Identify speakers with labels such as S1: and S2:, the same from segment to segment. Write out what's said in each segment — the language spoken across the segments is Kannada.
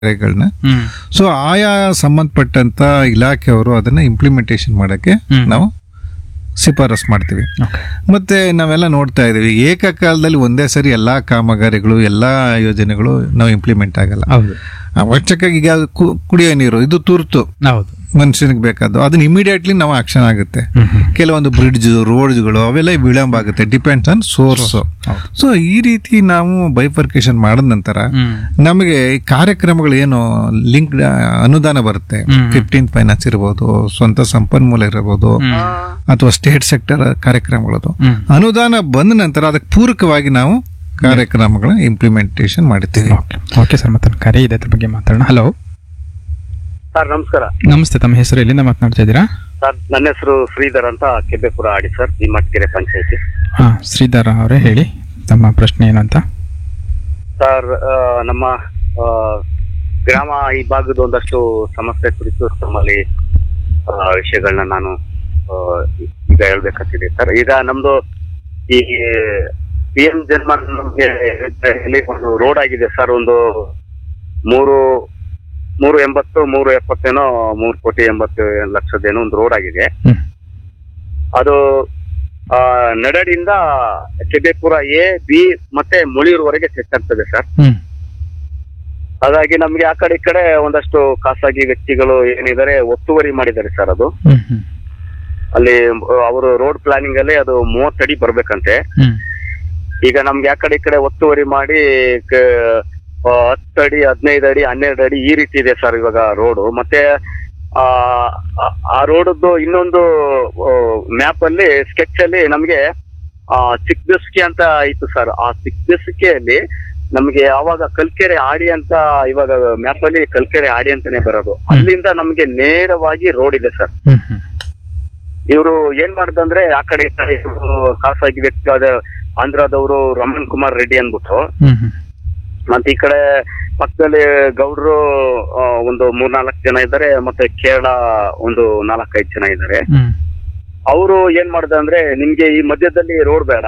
S1: ಕಾರ್ಯಗಳನ್ನ
S2: ಹ್ಮ್
S1: ಸೊ ಆಯಾ ಸಂಬಂಧಪಟ್ಟಂತ ಇಲಾಖೆಯವರು ಅದನ್ನ ಇಂಪ್ಲಿಮೆಂಟೇಷನ್ ಮಾಡಕ್ಕೆ
S2: ಹ್ಮ್.
S1: ನಾವು ಶಿಫಾರಸ್ ಮಾಡ್ತೀವಿ
S2: ಓಕೆ
S1: ಮತ್ತೆ ನಾವೆಲ್ಲ ನೋಡ್ತಾ ಇದೀವಿ ಏಕಕಾಲದಲ್ಲಿ ಒಂದೇ ಸರಿ ಎಲ್ಲಾ ಕಾಮಗಾರಿಗಳು ಎಲ್ಲಾ ಯೋಜನೆಗಳು ನಾವು ಇಂಪ್ಲಿಮೆಂಟ್ ಆಗಲ್ಲ
S2: ಹೌದು
S1: ಅವಶ್ಯಕ ಈಗ ಕು- ಕುಡಿಯೋ ನೀರು ಇದು ತುರ್ತು
S2: ಹೌದು
S1: ಮನುಷ್ಯನಿಗೆ ಬೇಕಾದ್ದು ಅದನ್ನ ಇಮಿಡಿಯೇಟ್ಲಿ ನಾವು ಆಕ್ಷನ್ ಆಗುತ್ತೆ
S2: ಹ್ಮ್ ಹ್ಮ್
S1: ಕೆಲವೊಂದು ಬ್ರಿಡ್ಜ್ ರೋಡ್ಸ್ಗಳು ಅವೆಲ್ಲ ವಿಳಂಬ ಆಗುತ್ತೆ ಡಿಪೆಂಡ್ಸ್ ಆನ್ ಸೋರ್ಸ್
S2: ಹೌದು.
S1: ಸೊ ಈ ರೀತಿ ನಾವು ಬೈಫರ್ಕೇಶನ್ ಮಾಡಿದ ನಂತರ
S2: ಹ್ಮ್
S1: ನಮಗೆ ಈ ಕಾರ್ಯಕ್ರಮಗಳು ಏನು ಲಿಂಕ್ ಅನುದಾನ ಬರುತ್ತೆ
S2: ಹ್ಮ್.
S1: ಫಿಫ್ಟೀನ್ ಫೈನಾನ್ಸ್ ಇರ್ಬೋದು ಸ್ವಂತ ಸಂಪನ್ಮೂಲ ಇರಬಹುದು
S2: ಹ್ಮ್.
S1: ಅಥವಾ ಸ್ಟೇಟ್ ಸೆಕ್ಟರ್ ಕಾರ್ಯಕ್ರಮಗಳದು
S2: ಹ್ಮ್.
S1: ಅನುದಾನ ಬಂದ ನಂತರ ಅದಕ್ಕೆ ಪೂರಕವಾಗಿ ನಾವು ಕಾರ್ಯಕ್ರಮಗಳ ಇಂಪ್ಲಿಮೆಂಟೇಷನ್ ಮಾಡ್ತೀವಿ
S2: ಓಕೆ ಓಕೆ ಸರ್ ಮತ್ತೆ ಕರೆ ಇದೆ ಅದ್ರ ಬಗ್ಗೆ ಮಾತಾಡೋಣ ಹಲೋ
S3: ಸರ್ ನಮಸ್ಕಾರ
S2: ನಮಸ್ತೆ ತಮ್ಮ ಹೆಸರು ಎಲ್ಲಿಂದ ಮಾತನಾಡ್ತಾ ಇದ್ದೀರಾ
S3: ಸರ್ ನನ್ನ ಹೆಸರು ಶ್ರೀಧರ್ ಅಂತ ಕೆಬ್ಬೆಪುರ ಆಡಿ ಸರ್ ಈ ಮಟ್ಕೆರೆ ಪಂಚಾಯತಿ
S2: ಹಾ ಶ್ರೀಧರ ಅವರೇ ಹೇಳಿ ತಮ್ಮ ಪ್ರಶ್ನೆ ಏನು ಅಂತ
S3: ಸರ್ ಆ, ನಮ್ಮ ಆ, ಗ್ರಾಮ ಈ ಭಾಗದ ಒಂದಷ್ಟು ಸಮಸ್ಯೆ ಕುರಿತು ತಮ್ಮಲ್ಲಿ ಆ, ವಿಷಯಗಳನ್ನ ನಾನು ಆ, ಈಗ ಹೇಳ್ಬೇಕಂತಿದೆ ಸರ್ ಈಗ ನಮ್ದು ಈ ಪಿ ಎಂ ಜನ್ಮನ್ ನಮ್ಗೆ ಇಲ್ಲಿ ಒಂದು ರೋಡ್ ಆಗಿದೆ ಸರ್ ಒಂದು ಮೂರು ಮೂರು ಎಂಬತ್ತು ಮೂರು ಎಪ್ಪತ್ತೇನೋ ಮೂರು ಕೋಟಿ ಎಂಬತ್ತು ಲಕ್ಷದೇನೋ ಒಂದು ರೋಡ್ ಆಗಿದೆ
S2: ಹ್ಮ್
S3: ಅದು ಆ, ನಡಡಿಯಿಂದ ಕೆಬೆಪುರ ಎ ಬಿ ಮತ್ತೆ ಮುಳಿಯೂರ್ವರೆಗೆ ಸೆಟ್ ಆಗ್ತದೆ ಸರ್
S2: ಹ್ಮ್
S3: ಹಾಗಾಗಿ ನಮ್ಗೆ ಆ ಕಡೆ ಈ ಕಡೆ ಒಂದಷ್ಟು ಖಾಸಗಿ ವ್ಯಕ್ತಿಗಳು ಏನಿದ್ದಾರೆ ಒತ್ತುವರಿ ಮಾಡಿದ್ದಾರೆ ಸರ್ ಅದು
S2: ಹ್ಮ್ ಹ್ಮ್
S3: ಅಲ್ಲಿ ಅವರು ರೋಡ್ ಪ್ಲಾನಿಂಗ್ ಅಲ್ಲಿ ಅದು ಮೂವತ್ತಡಿ ಬರ್ಬೇಕಂತೆ
S2: ಹ್ಮ್
S3: ಈಗ ನಮ್ಗೆ ಆ ಕಡೆ ಈ ಕಡೆ ಒತ್ತುವರಿ ಮಾಡಿ ಕ- ಆ, ಹತ್ತು ಅಡಿ ಹದಿನೈದು ಅಡಿ ಹನ್ನೆರಡು ಅಡಿ ಈ ರೀತಿ ಇದೆ ಸರ್ ಇವಾಗ ರೋಡು ಮತ್ತೆ ಆ ಆ- ಆ ರೋಡದ್ದು ಇನ್ನೊಂದು ಮ್ಯಾಪ್ ಅಲ್ಲಿ ಸ್ಕೆಚ್ ಅಲ್ಲಿ ನಮ್ಗೆ ಆ ಚಿಕ್ಕಬೆಸ್ಕಿ ಅಂತ ಇತ್ತು ಸರ್ ಆ ಚಿಕ್ಕಬೆಸ್ಕಿಯಲ್ಲಿ ನಮ್ಗೆ ಆವಾಗ ಕಲ್ಕೆರೆ ಆಡಿ ಅಂತ ಇವಾಗ ಮ್ಯಾಪ್ ಅಲ್ಲಿ ಕಲ್ಕೆರೆ ಆಡಿ ಅಂತಾನೆ ಬರೋದು ಅಲ್ಲಿಂದ ನಮ್ಗೆ ನೇರವಾಗಿ ರೋಡ್ ಇದೆ ಸರ್
S2: ಹ್ಮ್ ಹ್ಮ್
S3: ಇವರು ಏನ್ ಮಾಡ್ದಂದ್ರೆ ಆ ಕಡೆ ಈ ಕಡೆ ಇವ್ರು ಖಾಸಗಿ ವ್ಯಕ್ತಿ ಆದ ಆಂಧ್ರದವರು ರಮಣ್ ಕುಮಾರ್ ರೆಡ್ಡಿ ಅಂದ್ಬಿಟ್ಟು
S2: ಹ್ಮ್ ಹ್ಮ್
S3: ಮತ್ತೆ ಈ ಕಡೆ ಪಕ್ಕದಲ್ಲಿ ಗೌಡ್ರು ಆ, ಒಂದು ಮೂರ್ನಾಲ್ಕು ಜನ ಇದ್ದಾರೆ ಮತ್ತೆ ಕೇರಳ ಒಂದು ನಾಲ್ಕೈದು ಜನ ಇದ್ದಾರೆ
S2: ಹ್ಮ್
S3: ಅವರು ಏನ್ ಮಾಡ್ದ ಅಂದ್ರೆ ನಿಮ್ಗೆ ಈ ಮಧ್ಯದಲ್ಲಿ ರೋಡ್ ಬೇಡ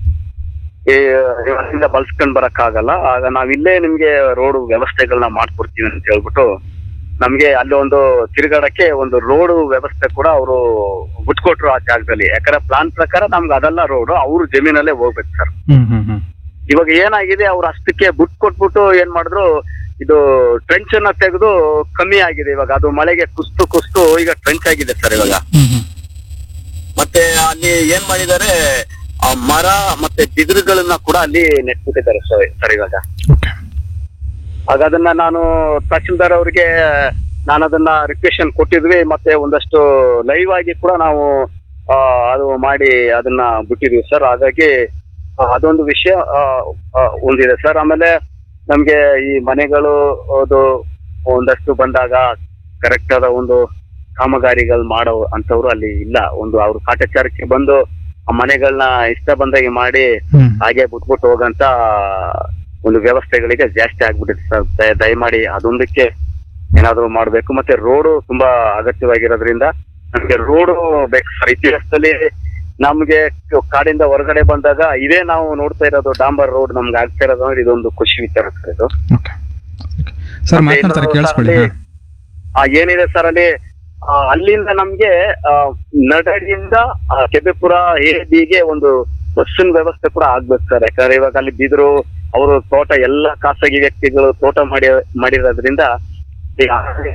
S3: ಈ ಅಲ್ಲಿಂದ ಬಲ್ಸ್ಕೊಂಡ್ ಬರಕ್ ಆಗಲ್ಲ ಆಗ ನಾವಿಲ್ಲೇ ನಿಮ್ಗೆ ರೋಡ್ ವ್ಯವಸ್ಥೆಗಳನ್ನ ಮಾಡ್ಕೊಡ್ತೀವಿ ಅಂತ ಹೇಳ್ಬಿಟ್ಟು ನಮ್ಗೆ ಅಲ್ಲಿ ಒಂದು ತಿರುಗಾಡಕ್ಕೆ ಒಂದು ರೋಡ್ ವ್ಯವಸ್ಥೆ ಕೂಡ ಅವರು ಬಿಟ್ಕೊಟ್ರು ಆ ಜಾಗದಲ್ಲಿ ಯಾಕಂದ್ರೆ ಪ್ಲಾನ್ ಪ್ರಕಾರ ನಮ್ಗೆ ಅದೆಲ್ಲ ರೋಡ್ ಅವ್ರ ಜಮೀನಲ್ಲೇ ಹೋಗ್ಬೇಕು ಸರ್
S2: ಹ್ಮ್ ಹ್ಮ್ ಹ್ಮ್
S3: ಇವಾಗ ಏನಾಗಿದೆ ಅವ್ರು ಅಷ್ಟಕ್ಕೆ ಬಿಟ್ ಕೊಟ್ಬಿಟ್ಟು ಏನ್ ಮಾಡಿದ್ರು ಇದು ಟ್ರೆಂಚ್ ಅನ್ನ ತೆಗೆದು ಕಮ್ಮಿ ಆಗಿದೆ ಇವಾಗ ಅದು ಮಳೆಗೆ ಕುಸ್ತು ಕುಸ್ತು ಈಗ ಟ್ರೆಂಚ್ ಆಗಿದೆ ಸರ್ ಇವಾಗ
S2: ಹ್ಮ್ ಹ್ಮ್
S3: ಮತ್ತೆ ಅಲ್ಲಿ ಏನ್ ಮಾಡಿದ್ದಾರೆ ಆ ಮರ ಮತ್ತೆ ಬಿದಿರುಗಳನ್ನ ಕೂಡ ಅಲ್ಲಿ ನೆಟ್ಬಿಟ್ಟಿದ್ದಾರೆ ಸರ್ ಸರ್ ಇವಾಗ
S2: ಓಕೆ
S3: ಆಗ ಅದನ್ನ ನಾನು ತಹಶೀಲ್ದಾರ್ ಅವರಿಗೆ ನಾನು ಅದನ್ನ ರಿಕ್ವೆಷನ್ ಕೊಟ್ಟಿದ್ವಿ ಮತ್ತೆ ಒಂದಷ್ಟು ಲೈವ್ ಆಗಿ ಕೂಡ ನಾವು ಆ, ಅದು ಮಾಡಿ ಅದನ್ನ ಬಿಟ್ಟಿದ್ವಿ ಸರ್ ಹಾಗಾಗಿ ಆ, ಅದೊಂದು ವಿಷಯ ಆ, ಆ, ಒಂದಿದೆ ಸರ್ ಆಮೇಲೆ ನಮ್ಗೆ ಈ ಮನೆಗಳು ಅದು ಒಂದಷ್ಟು ಬಂದಾಗ ಕರೆಕ್ಟ್ ಆದ ಒಂದು ಕಾಮಗಾರಿಗಳು ಮಾಡೋ ಅಂತವ್ರು ಅಲ್ಲಿ ಇಲ್ಲ ಒಂದು ಅವ್ರ ಕಾಟಾಚಾರಕ್ಕೆ ಬಂದು ಆ ಮನೆಗಳನ್ನ ಇಷ್ಟ ಬಂದಾಗೆ ಮಾಡಿ
S2: ಹ್ಮ್
S3: ಹಾಗೆ ಬಿಟ್ಬಿಟ್ಟು ಹೋಗಂತ ಒಂದು ವ್ಯವಸ್ಥೆಗಳಿಗೆ ಜಾಸ್ತಿ ಆಗ್ಬಿಟ್ಟಿದೆ ಸರ್ ದಯ- ದಯಮಾಡಿ ಅದೊಂದಕ್ಕೆ ಏನಾದ್ರು ಮಾಡ್ಬೇಕು ಮತ್ತೆ ರೋಡು ತುಂಬಾ ಅಗತ್ಯವಾಗಿರೋದ್ರಿಂದ ನಮ್ಗೆ ರೋಡು ಬೇಕು ಸರ್ ಇತಿಹಾಸದಲ್ಲಿ ನಮ್ಗೆ ಕ- ಕಾಡಿಂದ ಹೊರಗಡೆ ಬಂದಾಗ ಇದೇ ನಾವು ನೋಡ್ತಾ ಇರೋದು ಡಾಂಬರ್ ರೋಡ್ ನಮ್ಗೆ ಆಗ್ತಾ ಇರೋದು ಅಂದ್ರೆ ಇದೊಂದು ಖುಷಿ ವಿಚಾರ ಸರ್ ಇದು
S2: ಓಕೆ ಸರ್
S3: ಮತ್ತೆ
S2: ಮಾತನಾಡ್ತಾರೆ
S3: ಇನ್ನೊಂದು
S2: ಕೇಳಿಸ್ಕೊಳ್ಳಿ
S3: ಸರ್ ಅಲ್ಲಿ, ಆ, ಏನಿದೆ ಸರ್ ಅಲ್ಲಿ ಆ, ಅಲ್ಲಿಂದ ನಮ್ಗೆ ಆ, ನಡಡಿಯಿಂದ ಆ, ಕೆಬೆಪುರ ಎ ಬಿಗೆ ಒಂದು ಬಸ್ಸಿನ ವ್ಯವಸ್ಥೆ ಕೂಡ ಆಗ್ಬೇಕು ಸರ್ ಯಾಕಂದ್ರೆ ಇವಾಗ ಅಲ್ಲಿ ಬಿದ್ರು ಅವರು ತೋಟ ಎಲ್ಲ ಖಾಸಗಿ ವ್ಯಕ್ತಿಗಳು ತೋಟ ಮಾಡಿ ಮಾಡಿರೋದ್ರಿಂದ ಈಗ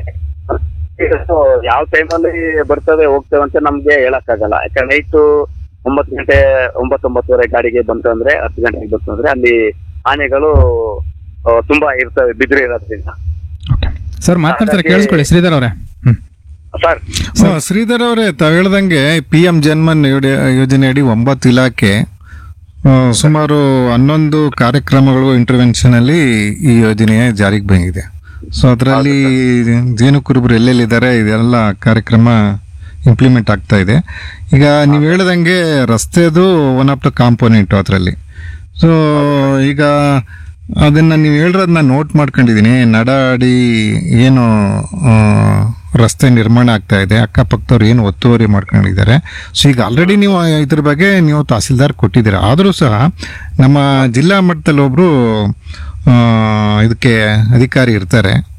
S3: ಇದು ಯಾವ ಟೈಮಲ್ಲಿ ಬರ್ತವೆ ಹೋಗ್ತೇವೆ ಅಂತ ನಮ್ಗೆ ಹೇಳಕ್ಕಾಗಲ್ಲ ಯಾಕಂದ್ರೆ ನೈಟು ಒಂಬತ್ತು ಗಂಟೆ ಒಂಬತ್ತೊಂಬತ್ತುವರೆ ಗಾಡಿಗೆ ಬಂತು ಅಂದ್ರೆ ಹತ್ತು ಗಂಟೆಗೆ ಬಂತು ಅಂದ್ರೆ ಅಲ್ಲಿ ಆನೆಗಳು ಆ, ತುಂಬಾ ಇರ್ತವೆ ಬಿದಿರು ಇರೋದ್ರಿಂದ
S2: ಓಕೆ ಸರ್ ಮಾತನಾಡ್ತಾರೆ
S3: ಹಾಗಾಗಿ-
S2: ಕೇಳಿಸ್ಕೊಳ್ಳಿ ಶ್ರೀಧರ್ ಅವರೇ ಹ್ಮ್
S3: ಸರ್
S1: ಸೊ ಶ್ರೀಧರ್ ಅವರೇ ತಾವು ಹೇಳ್ದಂಗೆ ಪಿ ಎಂ ಜನ್ಮನ್ ಯೋಡೆ- ಯೋಜನೆಯಡಿ ಒಂಬತ್ತು ಇಲಾಖೆ ಆ, ಸುಮಾರು ಹನ್ನೊಂದು ಕಾರ್ಯಕ್ರಮಗಳು ಇಂಟರ್ವೆನ್ಷನ್ ಅಲ್ಲಿ ಈ ಯೋಜನೆ ಜಾರಿಗೆ ಬಂದಿದೆ ಸೊ ಅದರಲ್ಲಿ ಜೇನು ಕುರುಬರು ಎಲ್ಲೆಲ್ಲಿದ್ದಾರೆ ಇದೆಲ್ಲ ಕಾರ್ಯಕ್ರಮ ಇಂಪ್ಲಿಮೆಂಟ್ ಆಗ್ತಾ ಇದೆ ಈಗ ನೀವು ಹೇಳ್ದಂಗೆ ರಸ್ತೆದು ಒನ್ ಆಫ್ ದ ಕಾಂಪೋನೆಂಟ್ ಅದರಲ್ಲಿ ಸೊ ಈಗ ಅದನ್ನ ನೀವು ಹೇಳಿರೋದನ್ನ ನೋಟ್ ಮಾಡ್ಕೊಂಡಿದ್ದೀನಿ ನಡಾಡಿ ಏನು ಆ, ರಸ್ತೆ ನಿರ್ಮಾಣ ಆಗ್ತಾ ಇದೆ ಅಕ್ಕಪಕ್ಕದವ್ರು ಏನು ಒತ್ತುವರಿ ಮಾಡ್ಕೊಂಡಿದ್ದಾರೆ ಸೊ ಈಗ ಆಲ್ರೆಡಿ ನೀವು ಇದ್ರ ಬಗ್ಗೆ ನೀವು ತಹಸೀಲ್ದಾರ್ ಕೊಟ್ಟಿದ್ದೀರಾ ಆದರೂ ಸಹ ನಮ್ಮ ಜಿಲ್ಲಾ ಮಟ್ಟದಲ್ಲಿ ಒಬ್ರು ಆ, ಇದಕ್ಕೆ ಅಧಿಕಾರಿ ಇರ್ತಾರೆ